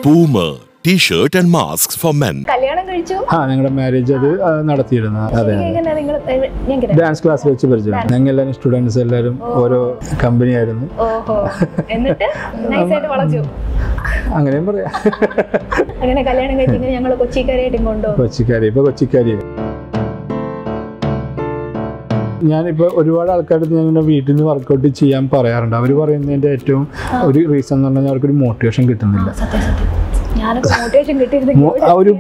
Boomer T-shirt and masks for men. കല്യാണം കഴിച്ചു ആ ഞങ്ങളുടെ മാരേജ് അത് ആ, നടത്തിയിരുന്നു അതെ ശരിക്കും എങ്ങനെ നിങ്ങൾ ഞാൻ കേട്ടോ ഡാൻസ് ക്ലാസ് വെച്ച് പരിചയം ഞങ്ങൾ എല്ലാവരും സ്റ്റുഡൻസ് എല്ലാവരും ഓരോ കമ്പനി ആയിരുന്നു ഓഹോ എന്നിട്ട് നൈസായിട്ട് വളച്ചു അങ്ങനെയും പറയാം അങ്ങനെ കല്യാണം കഴിച്ച് ഇങ്ങനെ ഞങ്ങൾ കൊച്ചിക്കാരായിട്ട് കൊണ്ടുപോകും കൊച്ചിക്കാരി ഇപ്പൊ കൊച്ചിക്കാരി ഞാനിപ്പോ ഒരുപാട് ആൾക്കാരുടെ ഞാൻ ഇങ്ങനെ വീട്ടിൽ നിന്ന് വർക്കൗട്ട് ചെയ്യാൻ പറയാറുണ്ട് അവർ പറയുന്നതിന്റെ ഏറ്റവും ഒരു റീസൺ എന്ന് പറഞ്ഞാൽ അവർക്കൊരു മോട്ടിവേഷൻ കിട്ടുന്നില്ല സത്യം സത്യം ഞാനൊക്കെ മോട്ടിവേഷൻ കിട്ടിയിരുന്നെങ്കിൽ മോ- ആ ഒരു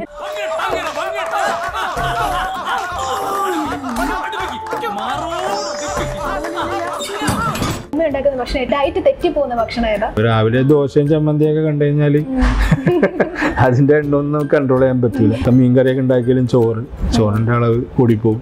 അമ്മ ഉണ്ടാക്കുന്ന ഭക്ഷണം ഡയറ്റ് തെറ്റി പോകുന്ന ഭക്ഷണം ഏതാ രാവിലെ ദോശയും ചമ്മന്തിയൊക്കെ കണ്ടു കഴിഞ്ഞാൽ അതിന്റെ എണ്ണ ഒന്നും കൺട്രോൾ ചെയ്യാൻ പറ്റില്ല ഇപ്പം മീൻകറിയൊക്കെ ഉണ്ടാക്കിയാലും ചോറ് ചോറിന്റെ അളവ് കൂടിപ്പോവും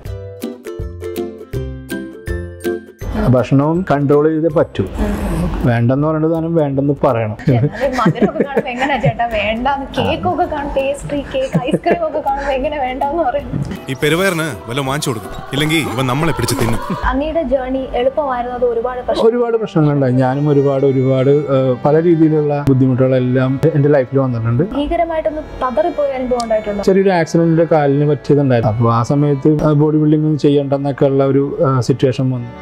ഭക്ഷണവും കൺട്രോൾ ചെയ്തേ പറ്റൂ വേണ്ടെന്ന് പറയേണ്ടത് സാധനം വേണ്ടെന്ന് പറയണം അത് മധുരമൊക്കെ കാണുമ്പോ എങ്ങനെയാ ചേട്ടാ വേണ്ടാന്ന് കേക്ക് ഒക്കെ കാണും പേസ്ട്രി കേക്ക് ഐസ്ക്രീം ഒക്കെ കാണുമ്പോ എങ്ങനെ വേണ്ടാന്ന് പറയും ഈ പെരുവയറിന് വല്ല വാങ്ങിച്ചു കൊടുക്കും ഇല്ലെങ്കിൽ ഇവൻ നമ്മളെ പിടിച്ച് തിന്നും അങ്ങയുടെ ജേർണി എളുപ്പമായിരുന്നു അത് ഒരുപാട് പ്രശ്നം ഒരുപാട് പ്രശ്നങ്ങളുണ്ടായി ഞാനും ഒരുപാട് ഒരുപാട് ആ, പല രീതിയിലുള്ള ബുദ്ധിമുട്ടുകളെല്ലാം എൻ്റെ ലൈഫിൽ വന്നിട്ടുണ്ട് ഭീകരമായിട്ടൊന്ന് പതറിപ്പോയ അനുഭവം ഉണ്ടായിട്ടുണ്ടോ ചെറിയൊരു ആക്സിഡന്റിന്റെ കാലിന് പറ്റിയതുണ്ടായിരുന്നു അപ്പോൾ ആ സമയത്ത് ബോഡി ബിൽഡിംഗ് ചെയ്യണ്ടെന്നൊക്കെ ഉള്ള ഒരു സിറ്റുവേഷൻ വന്നു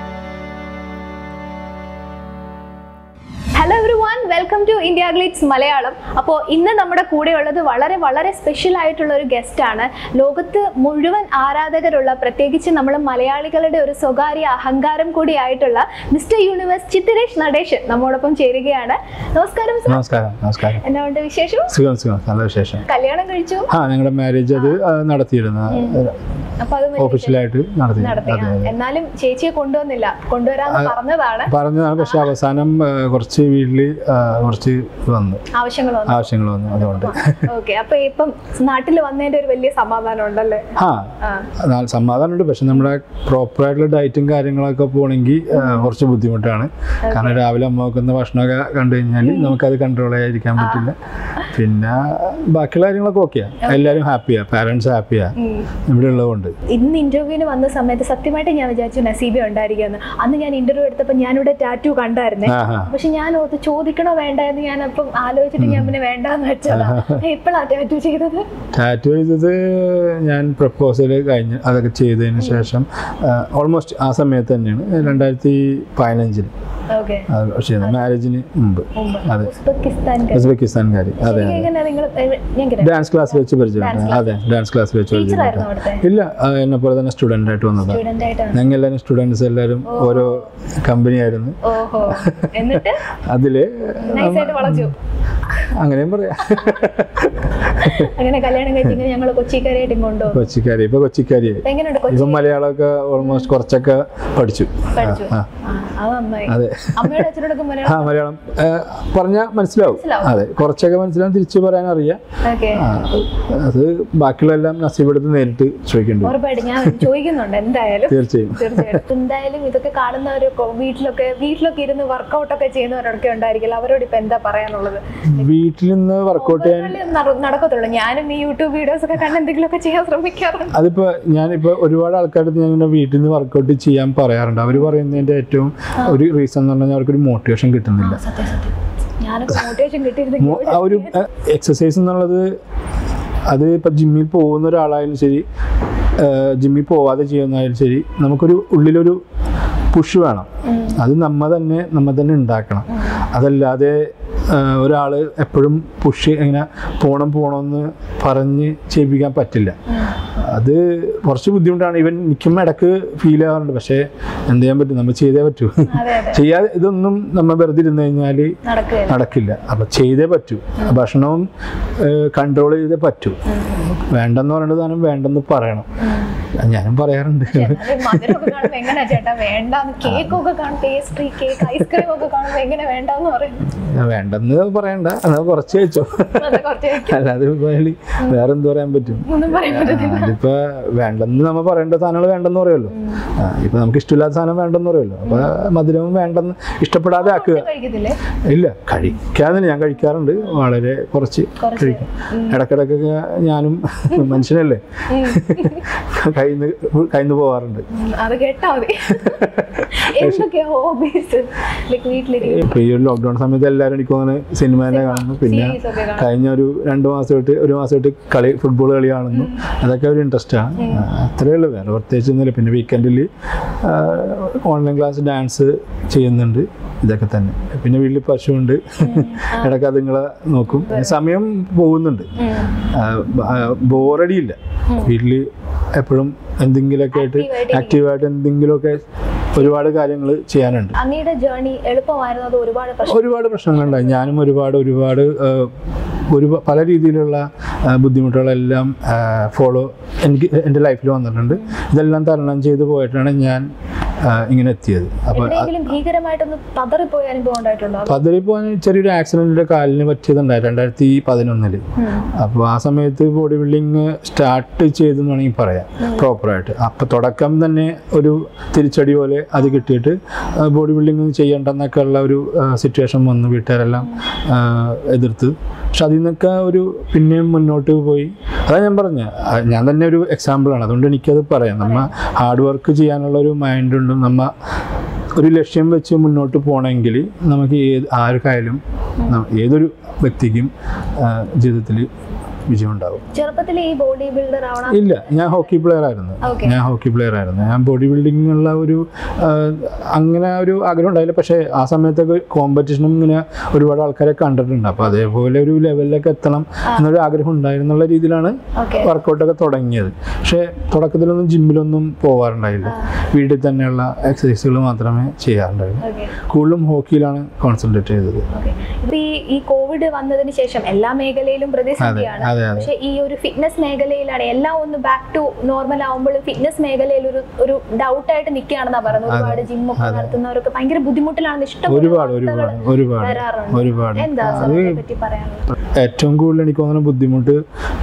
hello everyone welcome to IndiaGlitz Malayalam അപ്പോൾ ഇന്ന് നമ്മുടെ കൂടെ ഉള്ളത് വളരെ വളരെ സ്പെഷ്യൽ ആയിട്ടുള്ള ഒരു ഗസ്റ്റ് ആണ് ലോകത്ത് മുഴുവൻ ആരാധകരുള്ള പ്രത്യേകിച്ച് നമ്മൾ മലയാളികളുടെ ഒരു സ്വകാര്യ അഹങ്കാരം കൂടിയായിട്ടുള്ള മിസ്റ്റർ യൂണിവേഴ്സ് ചിത്തിരേഷ് നടേശൻ നമ്മോടൊപ്പം ചേരുകയാണ് നമസ്കാരം സർ നമസ്കാരം നമസ്കാരം എന്നാ ഉണ്ട് വിശേഷം സുഖം സുഖം നല്ല വിശേഷം കല്യാണം കഴിച്ചു ആ ഞങ്ങളുടെ മാരേജ് അത് ആ, നടത്തിയിരുന്നു അപ്പൊ അത് വലിയ ഓഫീഷ്യലായിട്ട് നടത്തി നടത്തി അതെ ആ, അതെ എന്നാലും ചേച്ചിയെ കൊണ്ടുവന്നില്ല കൊണ്ടുവരാന്ന് പറഞ്ഞതാണ് പറഞ്ഞതാണ് പക്ഷെ അവസാനം ആ, കുറച്ച് വീട്ടിൽ കുറച്ച് വന്നു ആവശ്യങ്ങൾ വന്നു ആവശ്യങ്ങൾ വന്നു അതുകൊണ്ട് ഓക്കെ അപ്പൊ ഇപ്പം നാട്ടിൽ വന്നതിന്റെ ഒരു വലിയ സമാധാനം ഉണ്ടല്ലേ ആ ആ എന്നാൽ സമാധാനമുണ്ട് പക്ഷെ നമ്മുടെ പ്രോപ്പർ ആയിട്ടുള്ള ഡയറ്റും കാര്യങ്ങളൊക്കെ പോകണമെങ്കിൽ കുറച്ച് ബുദ്ധിമുട്ടാണ് കാരണം രാവിലെ അമ്മ വെക്കുന്ന ഭക്ഷണമൊക്കെ കണ്ടു കഴിഞ്ഞാൽ നമുക്കത് കൺട്രോൾ ചെയ്യാതിരിക്കാൻ പറ്റില്ല പിന്നെ ബാക്കിയുള്ള കാര്യങ്ങളൊക്കെ ഓക്കെയാണ് എല്ലാവരും ഹാപ്പിയാണ് പാരൻസ് ഹാപ്പിയാണ് ഉം. ഇവിടെ ഉള്ളതുകൊണ്ട് ഇന്ന് ഇന്റർവ്യൂവിന് വന്ന സമയത്ത് സത്യമായിട്ട് ഞാൻ വിചാരിച്ചു നസീബ ഉണ്ടായിരിക്കുമെന്ന് അന്ന് ഞാൻ ഇന്റർവ്യൂ എടുത്തപ്പോൾ ഞാനിവിടെ ടാറ്റു കണ്ടായിരുന്നേ ആ ഹാ പക്ഷെ ഞാൻ ഓർത്ത് ചോദിക്കണോ വേണ്ട എന്ന് ഞാൻ അപ്പം ആലോചിച്ചിട്ട് ഞാൻ പിന്നെ വേണ്ടാന്ന് വെച്ചതാ എപ്പോഴാ ടാറ്റു ചെയ്തത് ടാറ്റു ചെയ്തത് ഞാൻ പ്രപ്പോസൽ കഴിഞ്ഞ് അതൊക്കെ ചെയ്തതിന് ശേഷം ഓൾമോസ്റ്റ് ആ സമയത്ത് തന്നെയാണ് രണ്ടായിരത്തി പതിനഞ്ചിൽ ഓക്കെ ചെയ്തത് മാരേജിന് മുമ്പ് അതെ ഉസ്ബെക്കിസ്ഥാൻ ഉസ്ബെക്കിസ്ഥാൻകാർ അതെ അതെ എങ്ങനെ നിങ്ങൾ ഞാൻ കേട്ടോ ഡാൻസ് ക്ലാസ് വെച്ച് പരിചയം അതെ ഡാൻസ് ക്ലാസ് വെച്ച് പരിചയം ടീച്ചറായിരുന്നു അവിടുത്തെ ഇല്ല ആ, എന്നെ പോലെ തന്നെ സ്റ്റുഡൻ്റ് ആയിട്ട് വന്നതാണ് സ്റ്റുഡന്റ് ആയിട്ടാണ് ഞങ്ങൾ എല്ലാവരും സ്റ്റുഡൻസ് എല്ലാവരും ഓരോ കമ്പനി ആയിരുന്നു ഓഹോ എന്നിട്ട് അതില് നൈസായിട്ട് വളച്ചു അങ്ങനെയും പറയാം അങ്ങനെ കല്യാണം കഴിച്ച് ഇങ്ങനെ ഞങ്ങൾ കൊച്ചിക്കാരായിട്ട് കൊണ്ടുപോകും കൊച്ചിക്കാരി ഇപ്പൊ കൊച്ചിക്കാരിയായി അപ്പൊ എങ്ങനെയുണ്ട് കൊച്ചി ഇപ്പം മലയാളമൊക്കെ ഓൾമോസ്റ്റ് കുറച്ചൊക്കെ പഠിച്ചു പഠിച്ചു ആ, ആ, അത് നന്നായി അതെ അമ്മയുടെ അച്ഛനോടൊക്കെ ആ മലയാളം മലയാളം പറഞ്ഞാൽ മനസ്സിലാവും മനസ്സിലാവും. അതെ കുറച്ചൊക്കെ മനസ്സിലാവും തിരിച്ചു പറയാൻ അറിയാം ഓക്കെ ആ, അത് ബാക്കിയുള്ളതെല്ലാം നസീബെടുത്ത് നേരിട്ട് ചോദിക്കേണ്ടി വരും ഉറപ്പായിട്ട് ഞാൻ ചോദിക്കുന്നുണ്ട് എന്തായാലും തീർച്ചയായും തീർച്ചയായിട്ടും എന്തായാലും ഇതൊക്കെ കാണുന്നവര് കൊ- വീട്ടിലൊക്കെ വീട്ടിലൊക്കെ ഇരുന്ന് വർക്കൗട്ട് ഒക്കെ ചെയ്യുന്നവരൊക്കെ ഉണ്ടായിരിക്കില്ല അവരോട് ഇപ്പൊ എന്താ പറയാനുള്ളത് വീട്ടിൽ നിന്ന് വർക്കൗട്ട് ചെയ്യാൻ അല്ലേ നട- നടക്കത്തുള്ളൂ ഞാനും ഈ യൂട്യൂബ് വീഡിയോസ് ഒക്കെ കണ്ട് എന്തെങ്കിലുമൊക്കെ ചെയ്യാൻ ശ്രമിക്കാറുണ്ട് അതിപ്പോ ഞാനിപ്പോ ഒരുപാട് ആൾക്കാരുടെ ഞാൻ ഇങ്ങനെ വീട്ടിൽ നിന്ന് വർക്കൗട്ട് ചെയ്യാൻ പറയാറുണ്ട് അവർ പറയുന്നതിന്റെ ഏറ്റവും ഒരു റീസൺ എന്ന് പറഞ്ഞാൽ അവർക്കൊരു മോട്ടിവേഷൻ കിട്ടുന്നില്ല സത്യം സത്യം ഞാനൊക്കെ മോട്ടിവേഷൻ കിട്ടിയിരുന്നെങ്കിൽ മോ- ആ ഒരു എക്സസൈസ് എന്നുള്ളത് അത് ഇപ്പം ജിമ്മിൽ പോകുന്ന ഒരാളായാലും ശരി ജിമ്മിൽ പോവാതെ ചെയ്യുന്നതായാലും ശരി നമുക്കൊരു ഉള്ളിലൊരു പുഷ് വേണം അത് നമ്മ തന്നെ നമ്മ തന്നെ ഉണ്ടാക്കണം അതല്ലാതെ ഒരാൾ എപ്പോഴും പുഷ് ഇങ്ങനെ പോണം പോണമെന്ന് പറഞ്ഞ് ചെയ്യിപ്പിക്കാൻ പറ്റില്ല അത് കുറച്ച് ബുദ്ധിമുട്ടാണ് ഇവൻ നിൽക്കുമ്പോൾ ഇടക്ക് ഫീൽ ആവാറുണ്ട് പക്ഷേ എന്ത് ചെയ്യാൻ പറ്റും നമ്മൾ ചെയ്തേ പറ്റൂ അതെ അതെ ചെയ്യാതെ ഇതൊന്നും നമ്മൾ വെറുതെ ഇരുന്ന് കഴിഞ്ഞാൽ നടക്കുകയല്ല നടക്കില്ല അപ്പൊ ചെയ്തേ പറ്റൂ ഭക്ഷണവും കൺട്രോൾ ചെയ്തേ പറ്റൂ വേണ്ടെന്ന് പറയേണ്ടത് സാധനം വേണ്ടെന്ന് പറയണം ഞാനും പറയാറുണ്ട് അത് മധുരമൊക്കെ കാണുമ്പോ എങ്ങനെയാ ചേട്ടാ വേണ്ടാന്ന് കേക്ക് ഒക്കെ കാണും പേസ്ട്രി കേക്ക് ഐസ്ക്രീം ഒക്കെ കാണുമ്പോ എങ്ങനെ വേണ്ടാന്ന് പറയും വേണ്ടെന്ന് പറയണ്ട അത് കുറച്ച് കഴിച്ചോ അത് കുറച്ച് കഴിക്കും. അല്ലാതെ ഇപ്പൊ അതില് വേറെ എന്ത് പറയാൻ പറ്റും ഒന്നും പറയാൻ പറ്റത്തില്ല ആ, അതിപ്പോ വേണ്ടെന്ന് നമ്മ പറയേണ്ട സാധനങ്ങൾ വേണ്ടെന്ന് പറയുമല്ലോ ആ, ഇപ്പൊ നമുക്ക് ഇഷ്ടമില്ലാത്ത സാധനം വേണ്ടെന്ന് പറയുമല്ലോ അപ്പൊ മധുരവും വേണ്ടെന്ന് ഇഷ്ടപ്പെടാതെ ആക്കുക കഴിക്കത്തില്ലേ ഇല്ല കഴിക്കാതെ ഞാൻ കഴിക്കാറുണ്ട് വളരെ കുറച്ച് കുറച്ച്. കഴിക്കും ഇടക്കിടക്കൊക്കെ ഞാനും മനുഷ്യനല്ലേ കയ്യിൽ നിന്ന് കയ്യിൽ നിന്ന് പോവാറുണ്ട് ഉം, അത് കേട്ടാ മതി എന്തൊക്കെയാ ഹോബീസ് ലൈക്ക് വീട്ടിലിരിക്കും ഇപ്പൊ ഈ ഒരു ലോക്ക്ഡൌൺ സമയത്ത് എല്ലാവരും എനിക്ക് തോന്നുന്നു സിനിമ തന്നെ കാണുന്നു പിന്നെ Series ഒക്കെ കാണും. കഴിഞ്ഞ ഒരു രണ്ട് മാസമായിട്ട് ഒരു മാസമായിട്ട് കളി ഫുട്ബോൾ കളി കാണുന്നു അതൊക്കെ ഒരു ഇൻട്രസ്റ്റ് ആണ് അത്രേ ഉള്ളൂ വേറെ പ്രത്യേകിച്ച് ഒന്നുമില്ല പിന്നെ വീക്കെൻഡിൽ ഓൺലൈൻ ക്ലാസ് ഡാൻസ് ചെയ്യുന്നുണ്ട് ഇതൊക്കെ തന്നെ പിന്നെ വീട്ടിൽ പശുവുണ്ട് ഇടയ്ക്ക് അതുങ്ങളെ നോക്കും സമയം പോകുന്നുണ്ട് ബോറടി ഇല്ല വീട്ടിൽ എപ്പോഴും എന്തെങ്കിലുമൊക്കെ ആയിട്ട് Active ആയിട്ട് ആക്റ്റീവായിട്ട് എന്തെങ്കിലുമൊക്കെ ഒരുപാട് കാര്യങ്ങൾ ചെയ്യാനുണ്ട് അങ്ങയുടെ ജേർണി എളുപ്പമായിരുന്നു അത് ഒരുപാട് പ്രശ്നം ഒരുപാട് പ്രശ്നങ്ങളുണ്ടായി ഞാനും ഒരുപാട് ഒരുപാട് ആഹ്, ഒരു പല രീതിയിലുള്ള ആഹ്, ബുദ്ധിമുട്ടുകളെല്ലാം ഫോളോ എനിക്ക് എൻ്റെ ലൈഫിൽ വന്നിട്ടുണ്ട് ഇതെല്ലാം തരണം ചെയ്ത് പോയിട്ടാണ് ഞാൻ ആഹ്, ഇങ്ങനെ എത്തിയത് അപ്പോൾ എവിടെയെങ്കിലും ഭീകരമായിട്ടൊന്ന് പതറിപ്പോയ അനുഭവം ഉണ്ടായിട്ടുണ്ടോ പതിരിപ്പോൾ ചെറിയൊരു ആക്സിഡൻറ്റിൻ്റെ കാലിന് പറ്റിയതുണ്ടായി രണ്ടായിരത്തി പതിനൊന്നില് അപ്പോൾ ആ സമയത്ത് ബോഡി ബിൽഡിങ് സ്റ്റാർട്ട് ചെയ്തെന്ന് വേണമെങ്കിൽ പറയാം പ്രോപ്പറായിട്ട് അപ്പോൾ തുടക്കം തന്നെ ഒരു തിരിച്ചടി പോലെ അത് കിട്ടിയിട്ട് ബോഡി ബിൽഡിങ് ചെയ്യണ്ടെന്നൊക്കെ ഉള്ള ഒരു സിറ്റുവേഷൻ വന്നു വീട്ടുകാരെല്ലാം ആ, എതിർത്ത് പക്ഷെ അതിൽ നിന്നൊക്കെ ഒരു പിന്നെയും മുന്നോട്ട് പോയി അതാ ഞാൻ പറഞ്ഞ ഞാൻ തന്നെ ഒരു എക്സാമ്പിളാണ് അതുകൊണ്ട് എനിക്കത് പറയാം നമ്മ ഹാർഡ് വർക്ക് ചെയ്യാനുള്ള ഒരു മൈൻഡ് ഉണ്ട് നമ്മ ഒരു ലക്ഷ്യം വെച്ച് മുന്നോട്ട് പോകണമെങ്കിൽ നമുക്ക് ഏത് ആർക്കായാലും ന- ഏതൊരു വ്യക്തിക്കും ജീവിതത്തിൽ വിജയം ഉണ്ടാവും ചെറുപ്പത്തിൽ ഈ ബോഡി ബിൽഡർ ആവണം ഇല്ല ഞാൻ ഹോക്കി പ്ലെയർ ആയിരുന്നു Okay. ഞാൻ ഹോക്കി പ്ലെയർ ആയിരുന്നു ഞാൻ ബോഡി ബിൽഡിങ്ങിനുള്ള ഒരു ആ, അങ്ങനെ ഒരു ആഗ്രഹം ഉണ്ടായില്ല പക്ഷേ ആ സമയത്തൊക്കെ കോമ്പറ്റീഷനും ഇങ്ങനെ ഒരുപാട് ആൾക്കാരെ കണ്ടിട്ടുണ്ട് അപ്പോൾ അതേപോലെ ഒരു ലെവലിലേക്ക് എത്തണം എന്നൊരു ആഗ്രഹം ഉണ്ടായിരുന്നുള്ള രീതിയിലാണ് ഓക്കെ വർക്കൗട്ടൊക്കെ തുടങ്ങിയത് പക്ഷേ തുടക്കത്തിലൊന്നും ജിമ്മിലൊന്നും പോകാറുണ്ടായില്ല വീട്ടിൽ തന്നെയുള്ള എക്സസൈസുകൾ മാത്രമേ ചെയ്യാറുണ്ടായിരുന്നു ഓക്കെ കൂടുതലും ഹോക്കിയിലാണ് കോൺസെൻട്രേറ്റ് ചെയ്തത് ഓക്കെ ഇപ്പൊ ഈ ഈ കോവിഡ് വന്നതിന് ശേഷം എല്ലാ മേഖലയിലും പ്രതിസന്ധിയാണ് അതെ, അതെ. പക്ഷെ ഈ ഒരു ഫിറ്റ്നസ് മേഖലയിലാണ് എല്ലാം ഒന്ന് ബാക്ക് ടു നോർമൽ ആവുമ്പോഴും ഫിറ്റ്നസ് മേഖലയിൽ ഒരു ഒരു ഡൗട്ട് ആയിട്ട് നിൽക്കുകയാണെന്നാ പറയുന്നത് ഒരുപാട് ജിമ്മൊക്കെ നടത്തുന്നവരൊക്കെ ഭയങ്കര ബുദ്ധിമുട്ടിലാണ് ഇഷ്ടം ഒരുപാട് ഒരുപാട് ഒരുപാട് വരാറുണ്ട് ഒരുപാട് എന്താ അത് അതിനെ പറ്റി പറയാനുള്ളത് ഏറ്റവും കൂടുതൽ എനിക്ക് തോന്നുന്ന ബുദ്ധിമുട്ട്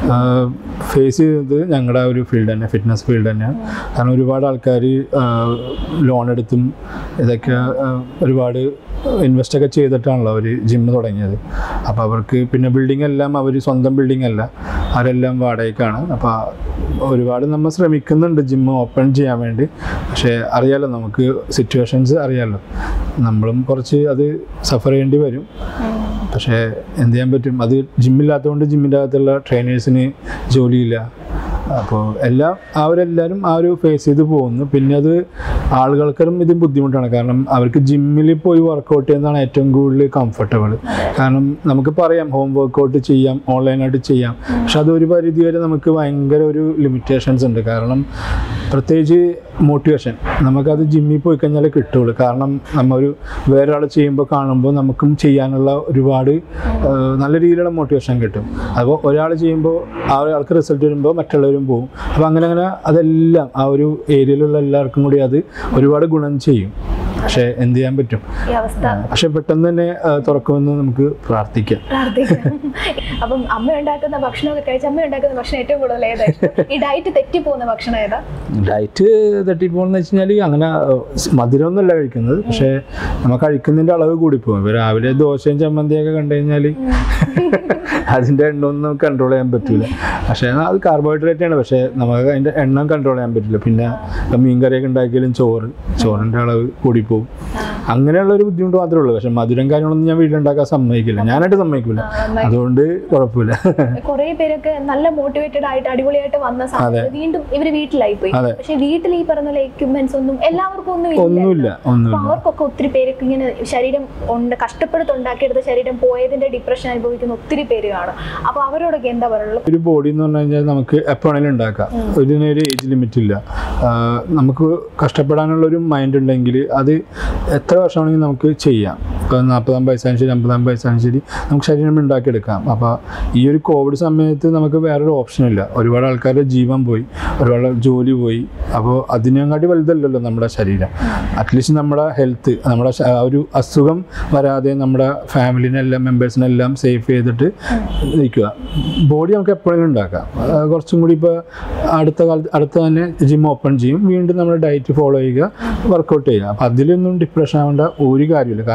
ഫേസ് ചെയ്തത് ഞങ്ങളുടെ ഒരു ഫീൽഡ് തന്നെ ഫിറ്റ്നസ് ഫീൽഡ് തന്നെയാണ് കാരണം ഒരുപാട് ആൾക്കാർ ലോൺ എടുത്തും ഇതൊക്കെ ആ, ഒരുപാട് ഇൻവെസ്റ്റ് ഒക്കെ ചെയ്തിട്ടാണല്ലോ അവർ ജിമ്മ് തുടങ്ങിയത് അപ്പോൾ അവർക്ക് പിന്നെ ബിൽഡിംഗ് എല്ലാം അവർ സ്വന്തം ബിൽഡിംഗ് അല്ല അവരെല്ലാം വാടകയ്ക്കാണ് അപ്പോൾ ഒരുപാട് നമ്മൾ ശ്രമിക്കുന്നുണ്ട് ജിമ്മ് ഓപ്പൺ ചെയ്യാൻ വേണ്ടി പക്ഷേ അറിയാലോ നമുക്ക് സിറ്റുവേഷൻസ് അറിയാലോ നമ്മളും കുറച്ച് അത് സഫർ ചെയ്യേണ്ടി വരും പക്ഷേ എന്ത് ചെയ്യാൻ പറ്റും അത് ജിമ്മില്ലാത്തതുകൊണ്ട് ജിമ്മിൻ്റെ അകത്തുള്ള ട്രെയിനേഴ്സിന് ജോലിയില്ല അപ്പോൾ എല്ലാം അവരെല്ലാവരും ആ ഒരു ഫേസ് ചെയ്ത് പോകുന്നു പിന്നെ അത് ആളുകൾക്കും ഇത് ബുദ്ധിമുട്ടാണ് കാരണം അവർക്ക് ജിമ്മിൽ പോയി വർക്കൗട്ട് ചെയ്യുന്നതാണ് ഏറ്റവും കൂടുതൽ കംഫർട്ടബിൾ കാരണം നമുക്ക് പറയാം ഹോം വർക്കൗട്ട് ചെയ്യാം ഓൺലൈനായിട്ട് ചെയ്യാം പക്ഷെ അത് ഒരു പരിധി വരെ നമുക്ക് ഭയങ്കര ഒരു ലിമിറ്റേഷൻസ് ഉണ്ട് കാരണം പ്രത്യേകിച്ച് മോട്ടിവേഷൻ നമുക്കത് ജിമ്മിൽ പോയി കഴിഞ്ഞാലേ കിട്ടുള്ളൂ കാരണം നമ്മ ഒരു വേറെ ആൾ ചെയ്യുമ്പോൾ കാണുമ്പോൾ നമുക്കും ചെയ്യാനുള്ള ഒരുപാട് ആ, നല്ല രീതിയിലുള്ള മോട്ടിവേഷൻ കിട്ടും അപ്പോൾ ഒരാൾ ചെയ്യുമ്പോൾ ആ ഒരാൾക്ക് റിസൾട്ട് വരുമ്പോൾ മറ്റുള്ളവരും പോകും അപ്പോൾ അങ്ങനെ അങ്ങനെ അതെല്ലാം ആ ഒരു ഏരിയയിലുള്ള എല്ലാവർക്കും കൂടി അത് ഒരുപാട് ഗുണം ചെയ്യും പക്ഷേ എന്ത് ചെയ്യാൻ പറ്റും ഈ അവസ്ഥ പക്ഷെ പെട്ടെന്ന് തന്നെ ആ, തുറക്കുമെന്ന് നമുക്ക് പ്രാർത്ഥിക്കാം പ്രാർത്ഥിക്കാം അപ്പം അമ്മ ഉണ്ടാക്കുന്ന ഭക്ഷണമൊക്കെ കഴിച്ച് അമ്മ ഉണ്ടാക്കുന്ന ഭക്ഷണം ഏറ്റവും കൂടുതൽ ഏതായിരുന്നു ഈ ഡയറ്റ് തെറ്റി പോകുന്ന ഭക്ഷണം ഏതാ ഡയറ്റ് തട്ടിപ്പോണെന്ന് വെച്ച് കഴിഞ്ഞാൽ അങ്ങനെ ഏഹ്, മധുരമൊന്നുമല്ല കഴിക്കുന്നത് പക്ഷേ നമ്മൾ കഴിക്കുന്നതിൻ്റെ അളവ് കൂടിപ്പോകും ഇപ്പോൾ രാവിലെ ദോശയും ചമ്മന്തിയൊക്കെ കണ്ടു കഴിഞ്ഞാൽ അതിൻ്റെ എണ്ണ ഒന്നും കൺട്രോൾ ചെയ്യാൻ പറ്റില്ല പക്ഷേ അത് കാർബോഹൈഡ്രേറ്റ് ആണ് പക്ഷേ നമുക്ക് അതിൻ്റെ എണ്ണം കൺട്രോൾ ചെയ്യാൻ പറ്റില്ല പിന്നെ ഇപ്പം മീൻ കറിയൊക്കെ ഉണ്ടാക്കിയാലും ചോറ് ചോറിൻ്റെ അളവ് കൂടിപ്പോവും അങ്ങനെയുള്ള ഒരു ബുദ്ധിമുട്ട് മാത്രമേ ഉള്ളൂ പക്ഷേ മധുരം കാര്യങ്ങളൊന്നും ഞാൻ വീട്ടിലുണ്ടാക്കാൻ സമ്മതിക്കില്ല ഞാനായിട്ട് സമ്മതിക്കില്ല അതുകൊണ്ട് കുഴപ്പമില്ല കുറെ പേരൊക്കെ നല്ല മോട്ടിവേറ്റഡ് ആയിട്ട് അടിപൊളിയായിട്ട് വന്ന സമയത്ത് വീണ്ടും ഇവര് വീട്ടിലായി പോയി അതെ. പക്ഷെ വീട്ടിൽ ഈ പറഞ്ഞ എക്യുപ്മെന്റ്സ് ഒന്നും എല്ലാവർക്കും ഒന്നും ഇല്ല ഒന്നുമില്ല അപ്പൊ ഒന്നുമില്ല അവർക്കൊക്കെ ഒത്തിരി പേർക്ക് ഇങ്ങനെ ശരീരം ഉണ്ട് കഷ്ടപ്പെടുത്ത് ഉണ്ടാക്കിയെടുത്ത ശരീരം പോയതിന്റെ ഡിപ്രഷൻ അനുഭവിക്കുന്ന ഒത്തിരി പേര് കാണും അപ്പൊ അവരോടൊക്കെ എന്താ പറയുള്ളത് ഒരു ബോഡി എന്ന് പറഞ്ഞു കഴിഞ്ഞാൽ നമുക്ക് എപ്പോൾ വേണമെങ്കിലും ഉണ്ടാക്കാം ഇതിനൊരു ഏജ് ലിമിറ്റ് ഇല്ല ആ, നമുക്ക് കഷ്ടപ്പെടാനുള്ള ഒരു മൈൻഡ് ഉണ്ടെങ്കിൽ അത് എത്ര വർഷമാണെങ്കിലും നമുക്ക് ചെയ്യാം ഇപ്പോൾ നാൽപ്പതാം വയസ്സായാലും ശരി അമ്പതാം വയസ്സായാലും ശരി നമുക്ക് ശരീരം ഉണ്ടാക്കിയെടുക്കാം അപ്പോൾ ഈ ഒരു കോവിഡ് സമയത്ത് നമുക്ക് വേറൊരു ഓപ്ഷൻ ഇല്ല ഒരുപാട് ആൾക്കാരുടെ ജീവൻ പോയി ഒരുപാട് ജോലി പോയി അപ്പോൾ അതിനെങ്ങാട്ടി വലുതല്ലല്ലോ നമ്മുടെ ശരീരം അറ്റ്ലീസ്റ്റ് നമ്മുടെ ഹെൽത്ത് നമ്മുടെ ശ- ആ ഒരു അസുഖം വരാതെ നമ്മുടെ ഫാമിലിനെല്ലാം മെമ്പേഴ്സിനെല്ലാം സേഫ് ചെയ്തിട്ട് നിൽക്കുക ബോഡി നമുക്ക് എപ്പോഴും ഉണ്ടാക്കാം ആ, കുറച്ചും കൂടി ഇപ്പോൾ അടുത്ത കാലത്ത് അടുത്ത തന്നെ ജിം ഓപ്പൺ ചെയ്യും വീണ്ടും നമ്മൾ ഡയറ്റ് ഫോളോ ചെയ്യുക വർക്കൗട്ട് ചെയ്യുക അപ്പം അതിലൊന്നും ഡിപ്രഷൻ ആവേണ്ട ഒരു കാര്യമില്ല കാരണം അല്ലെങ്കിൽ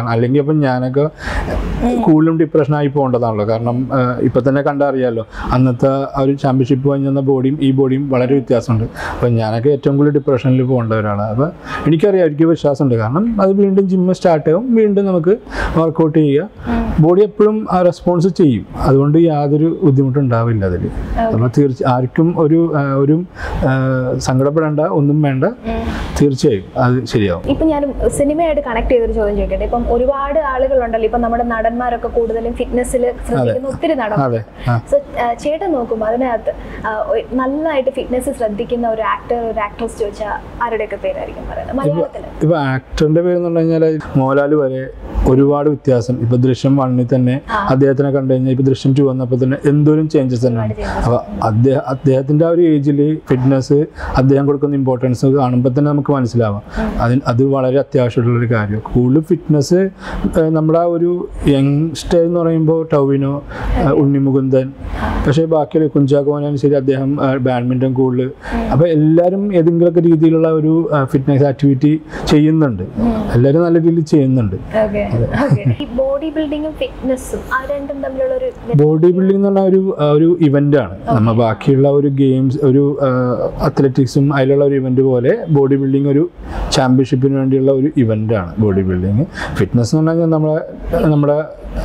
നോക്കിയപ്പോൾ ഞാനൊക്കെ കൂടുതലും ഡിപ്രഷനായി പോകേണ്ടതാണല്ലോ കാരണം ആഹ്, ഇപ്പൊ തന്നെ കണ്ടറിയാമല്ലോ അന്നത്തെ ആ ഒരു ചാമ്പ്യൻഷിപ്പ് കഴിഞ്ഞ ബോഡിയും ഈ ബോഡിയും വളരെ വ്യത്യാസമുണ്ട് അപ്പം ഞാനൊക്കെ ഏറ്റവും കൂടുതൽ ഡിപ്രഷനിൽ പോകേണ്ട ഒരാളാണ് അപ്പോൾ എനിക്കറിയാം എനിക്ക് വിശ്വാസമുണ്ട് കാരണം അത് വീണ്ടും ജിമ്മ് സ്റ്റാർട്ട് ആവും വീണ്ടും നമുക്ക് വർക്കൗട്ട് ചെയ്യുക ബോഡി എപ്പോഴും ആ റെസ്പോൺസ് ചെയ്യും അതുകൊണ്ട് യാതൊരു ബുദ്ധിമുട്ടുണ്ടാവില്ല അതിൽ അപ്പോൾ തീർച്ച ആർക്കും ഒരു ആഹ്, ഒരു ആഹ്, സങ്കടപ്പെടേണ്ട ഒന്നും വേണ്ട തീർച്ചയായും അത് ശരിയാവും ഇപ്പം ഞാൻ സിനിമയായിട്ട് കണക്ട് ചെയ്തൊരു ചോദ്യം ചോദിക്കട്ടെ ഇപ്പം ഒരുപാട് ആളുകളുണ്ടല്ലോ ഇപ്പം നമ്മുടെ നടന്മാരൊക്കെ കൂടുതലും ഫിറ്റ്നസ്സിൽ ശ്രദ്ധിക്കുന്ന ഒത്തിരി നടന്മാർ അതെ ആ സോ ചേട്ടൻ നോക്കുമ്പോൾ അതിനകത്ത് ആ, ഒ- നന്നായിട്ട് ഫിറ്റ്നസ് ശ്രദ്ധിക്കുന്ന ഒരു ആക്ടർ ഒരു ആക്ട്രസ് ചോദിച്ചാൽ ആരുടെയൊക്കെ പേരായിരിക്കും പറയുന്നത് മലയാളത്തിൽ ഇപ്പൊ ആക്ടറിന്റെ പേര് എന്ന് പറഞ്ഞു കഴിഞ്ഞാൽ മോഹൻലാൽ വരെ ഒരുപാട് വ്യത്യാസം ഇപ്പൊ ദൃശ്യം വണ്ണിൽ തന്നെ അദ്ദേഹത്തിനെ കണ്ടു കഴിഞ്ഞാൽ ഇപ്പൊ ദൃശ്യം ടു വന്നപ്പോൾ തന്നെ എന്തോരം ചേഞ്ചസ് തന്നെയാണ് അപ്പൊ അദ്ദേഹം അദ്ദേഹത്തിന്റെ ആ ഒരു ഏജിൽ ഫിറ്റ്നസ് അദ്ദേഹം കൊടുക്കുന്ന ഇമ്പോർട്ടൻസ് കാണുമ്പോൾ തന്നെ നമുക്ക് മനസ്സിലാവാം അതിന് അത് വളരെ അത്യാവശ്യമുള്ള ഒരു കാര്യം കൂടുതൽ ഫിറ്റ്നസ് നമ്മുടെ ആ ഒരു യങ്സ്റ്റർ എന്ന് പറയുമ്പോൾ ടൗവിനോ ഏഹ് ഉണ്ണിമുകുന്ദൻ പക്ഷേ ബാക്കിയുള്ള കുഞ്ചാക്കോനാണ് ശരി അദ്ദേഹം ബാഡ്മിൻ്റൺ കൂടുതൽ അപ്പോൾ എല്ലാവരും ഏതെങ്കിലുമൊക്കെ രീതിയിലുള്ള ഒരു ഫിറ്റ്നസ് ആക്ടിവിറ്റി ചെയ്യുന്നുണ്ട് എല്ലാവരും നല്ല രീതിയിൽ ചെയ്യുന്നുണ്ട് ഓക്കെ ഓക്കെ ഈ ബോഡി ബിൽഡിങ്ങും ഫിറ്റ്നസ്സും ആ രണ്ടും തമ്മിലുള്ള ഒരു ബോഡി ബിൽഡിംഗ് എന്ന് പറഞ്ഞാൽ ഒരു ആ, ഒരു ഇവന്റ് ആണ് നമ്മൾ ബാക്കിയുള്ള ഒരു ഗെയിംസ് ഒരു അത്ലറ്റിക്സും അതിലുള്ള ഒരു ഇവന്റ് പോലെ ബോഡി ബിൽഡിംഗ് ഒരു ചാമ്പ്യൻഷിപ്പിന് വേണ്ടിയുള്ള ഒരു ഇവന്റ് ആണ് ബോഡി ബിൽഡിംഗ് ഫിറ്റ്നസ് എന്ന് പറഞ്ഞാൽ നമ്മളെ നമ്മുടെ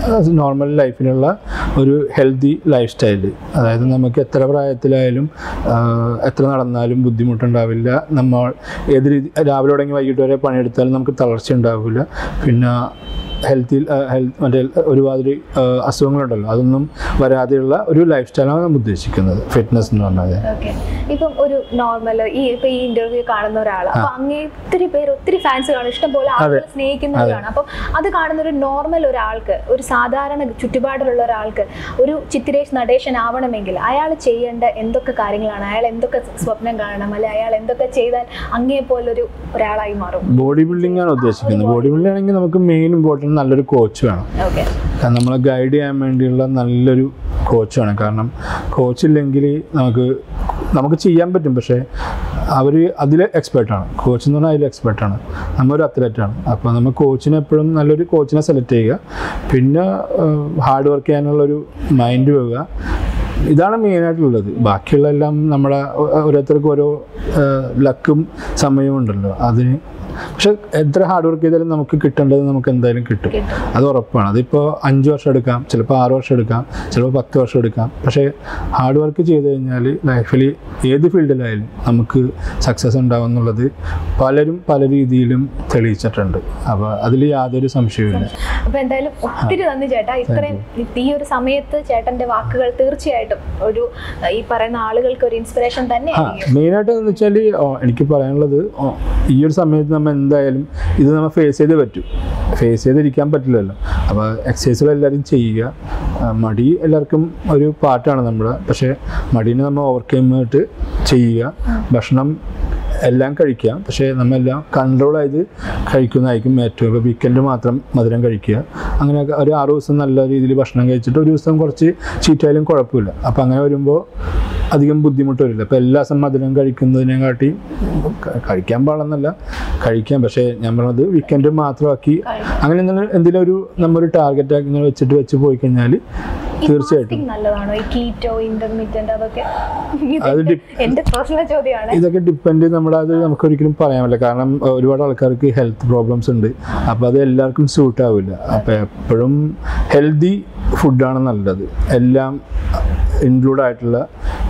നോർമൽ ലൈഫിലുള്ള ഒരു ഹെൽത്തി ലൈഫ് സ്റ്റൈല് അതായത് നമുക്ക് എത്ര പ്രായത്തിലായാലും ആ, എത്ര നടന്നാലും ബുദ്ധിമുട്ടുണ്ടാവില്ല നമ്മൾ ഏത് രീതി രാവിലെ തുടങ്ങി വൈകിട്ട് വരെ പണിയെടുത്താലും നമുക്ക് തളർച്ച ഉണ്ടാവില്ല പിന്നെ ഹെൽത്തി ഹെൽത്ത് മറ്റേ ഒരുമാതിരി ആ, അസുഖങ്ങളുണ്ടല്ലോ അതൊന്നും വരാതെയുള്ള ഒരു ലൈഫ് സ്റ്റൈലാണ് നമ്മൾ ഉദ്ദേശിക്കുന്നത് ഫിറ്റ്നസ് എന്ന് പറഞ്ഞാൽ ഓക്കെ ഇപ്പം ഒരു നോർമൽ ഈ ഇപ്പൊ ഈ ഇന്റർവ്യൂ കാണുന്ന ഒരാൾ അപ്പൊ അങ്ങേ ഒത്തിരി പേര് ഒത്തിരി ഫാൻസ് കാണും ഇഷ്ടംപോലെ ആളുകൾ സ്നേഹിക്കുന്നവരാണ് അപ്പം അത് കാണുന്ന ഒരു നോർമൽ ഒരാൾക്ക് ഒരു സാധാരണ ചുറ്റുപാടിലുള്ള ഒരാൾക്ക് ഒരു ചിത്തിരേഷ് നടേശൻ ആവണമെങ്കിൽ അയാൾ ചെയ്യേണ്ട എന്തൊക്കെ കാര്യങ്ങളാണ് അയാൾ എന്തൊക്കെ സ്വപ്നം കാണണം അല്ലെ അയാൾ എന്തൊക്കെ ചെയ്താൽ അങ്ങേ പോലൊരു ഒരാളായി മാറും ബോഡി ബിൽഡിംഗ് ആണ് ഉദ്ദേശിക്കുന്നത് ബോഡി ബിൽഡിംഗ് ആണെങ്കിൽ നമുക്ക് മെയിൻ ഇമ്പോർട്ടൻറ്റ് നല്ലൊരു കോച്ച് വേണം ഓക്കെ കാരണം നമ്മളെ ഗൈഡ് ചെയ്യാൻ വേണ്ടിയുള്ള നല്ലൊരു കോച്ച് വേണം കാരണം കോച്ച് ഇല്ലെങ്കിൽ നമുക്ക് നമുക്ക് ചെയ്യാൻ പറ്റും പക്ഷേ അവർ അതിൽ എക്സ്പേർട്ടാണ് കോച്ച് എന്ന് പറഞ്ഞാൽ അതിൽ എക്സ്പേർട്ടാണ് നമ്മൊരു അത്ലറ്റാണ് അപ്പോൾ നമ്മൾ കോച്ചിനെ എപ്പോഴും നല്ലൊരു കോച്ചിനെ സെലക്ട് ചെയ്യുക പിന്നെ ഹാർഡ് വർക്ക് ചെയ്യാനുള്ളൊരു മൈൻഡ് വെക്കുക ഇതാണ് മെയിനായിട്ടുള്ളത് ബാക്കിയുള്ള എല്ലാം നമ്മുടെ ഓ- ഓരോരുത്തർക്കും ഓരോ ലക്കും സമയവും ഉണ്ടല്ലോ അതിന് പക്ഷെ എത്ര ഹാർഡ് വർക്ക് ചെയ്താലും നമുക്ക് കിട്ടേണ്ടത് നമുക്ക് എന്തായാലും കിട്ടും അത് ഉറപ്പാണ് അതിപ്പോൾ അഞ്ച് വർഷം എടുക്കാം ചിലപ്പോൾ ആറ് വർഷം എടുക്കാം ചിലപ്പോൾ പത്ത് വർഷം എടുക്കാം പക്ഷേ ഹാർഡ് വർക്ക് ചെയ്ത് കഴിഞ്ഞാൽ ലൈഫിൽ ഏത് ഫീൽഡിലായാലും നമുക്ക് സക്സസ് ഉണ്ടാവും എന്നുള്ളത് പലരും പല രീതിയിലും തെളിയിച്ചിട്ടുണ്ട് അപ്പോൾ അതിൽ യാതൊരു സംശയവുമില്ല അപ്പൊ എന്തായാലും ഒത്തിരി നന്ദി ചേട്ടാ ഇത്രയും ഈ ഒരു സമയത്ത് ചേട്ടന്റെ വാക്കുകൾ തീർച്ചയായിട്ടും ഒരു ഏഹ്, ഈ പറയുന്ന ആളുകൾക്ക് ഒരു ഇൻസ്പിറേഷൻ തന്നെ ആ മെയിനായിട്ട് എന്ന് വെച്ചാൽ എനിക്ക് പറയാനുള്ളത് ഓ, ഈ ഒരു സമയത്ത് നമ്മൾ എന്തായാലും ഇത് നമ്മൾ ഫേസ് ചെയ്തേ പറ്റൂ ഫേസ് ചെയ്തിരിക്കാൻ പറ്റില്ലല്ലോ അപ്പോൾ എക്സസൈസുകൾ എല്ലാവരും ചെയ്യുക ആ, മടി എല്ലാവർക്കും ഒരു പാർട്ടാണ് നമ്മുടെ പക്ഷേ മടീനെ നമ്മൾ ഓവർകം ആയിട്ട് ചെയ്യുക ഭക്ഷണം എല്ലാം കഴിക്കാം പക്ഷേ നമ്മളെല്ലാം കൺട്രോൾ ചെയ്ത് കഴിക്കുന്നതായിരിക്കും ഏറ്റവും ഇപ്പോൾ വീക്കെൻഡ് മാത്രം മധുരം കഴിക്കുക അങ്ങനെയൊക്കെ ഒരു ആറ് ദിവസം നല്ല രീതിയിൽ ഭക്ഷണം കഴിച്ചിട്ട് ഒരു ദിവസം കുറച്ച് ചീറ്റായാലും കുഴപ്പമില്ല അപ്പോൾ അങ്ങനെ വരുമ്പോൾ അധികം ബുദ്ധിമുട്ട് വരില്ല അപ്പോൾ എല്ലാ ദിവസം മധുരം കഴിക്കുന്നതിനെക്കാട്ടി ക- കഴിക്കാൻ പാടെന്നല്ല കഴിക്കാം പക്ഷേ ഞാൻ പറഞ്ഞത് വീക്കെൻഡ് മാത്രമാക്കി അങ്ങനെ എന്തെങ്കിലും എന്തെങ്കിലും ഒരു നമ്മൊരു ടാർഗറ്റ് ആക്കി ഇങ്ങനെ വെച്ചിട്ട് വെച്ച് പോയി കഴിഞ്ഞാൽ തീർച്ചയായിട്ടും fasting നല്ലതാണോ ഈ കീറ്റോ ഇന്റർമീഡിയന്റ് അതൊക്കെ അത് ഇത് dip- എന്റെ പേഴ്സണൽ ചോദ്യമാണ് ഇതൊക്കെ ഡിപ്പെൻഡ് നമ്മുടെ അത് നമുക്ക് ഒരിക്കലും പറയാൻ പറ്റില്ല കാരണം അഹ് ഒരുപാട് ആൾക്കാർക്ക് ഹെൽത്ത് പ്രോബ്ലംസ് ഉണ്ട് അപ്പോൾ അത് എല്ലാവർക്കും സൂട്ട് ആവില്ല അപ്പോൾ എപ്പോഴും ഹെൽത്തി ഫുഡാണ് നല്ലത് എല്ലാം ഇൻക്ലൂഡ് ആയിട്ടുള്ള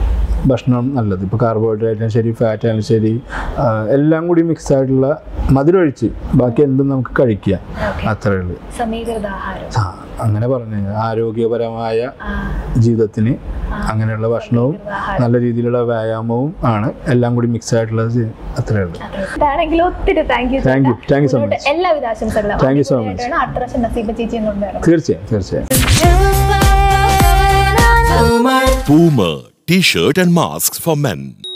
ഭക്ഷണം നല്ലത് ഇപ്പോൾ കാർബോഹൈഡ്രേറ്റ് ആയാലും ശരി ഫാറ്റ് ആയാലും ശരി ആഹ് എല്ലാം കൂടി മിക്സ് ആയിട്ടുള്ള മധുരം ഒഴിച്ച് ബാക്കി എന്തും നമുക്ക് കഴിക്കാം അത്രേ ഉള്ളൂ സമീകൃത ആഹാരം ആ, അങ്ങനെ പറഞ്ഞു കഴിഞ്ഞാൽ ആരോഗ്യപരമായ ആ, ജീവിതത്തിന് അങ്ങനെയുള്ള ഭക്ഷണവും നല്ല രീതിയിലുള്ള വ്യായാമവും ആണ് എല്ലാം കൂടി മിക്സ് ആയിട്ടുള്ളത് ചെയ്യ- അത്രേ ഉള്ളൂ അതെ. ഇതാണെങ്കിലും ഒത്തിരി thank you Thank you. Thank you so much. എല്ലാവിധ ആശംസകളും Thank you so much. അടിപൊളിയായിട്ടാണ് അടുത്ത പ്രാവശ്യം നസീബ ചേച്ചിയും കൊണ്ടുവരണം തീർച്ചയായും തീർച്ചയായും Puma T-shirt and masks for men.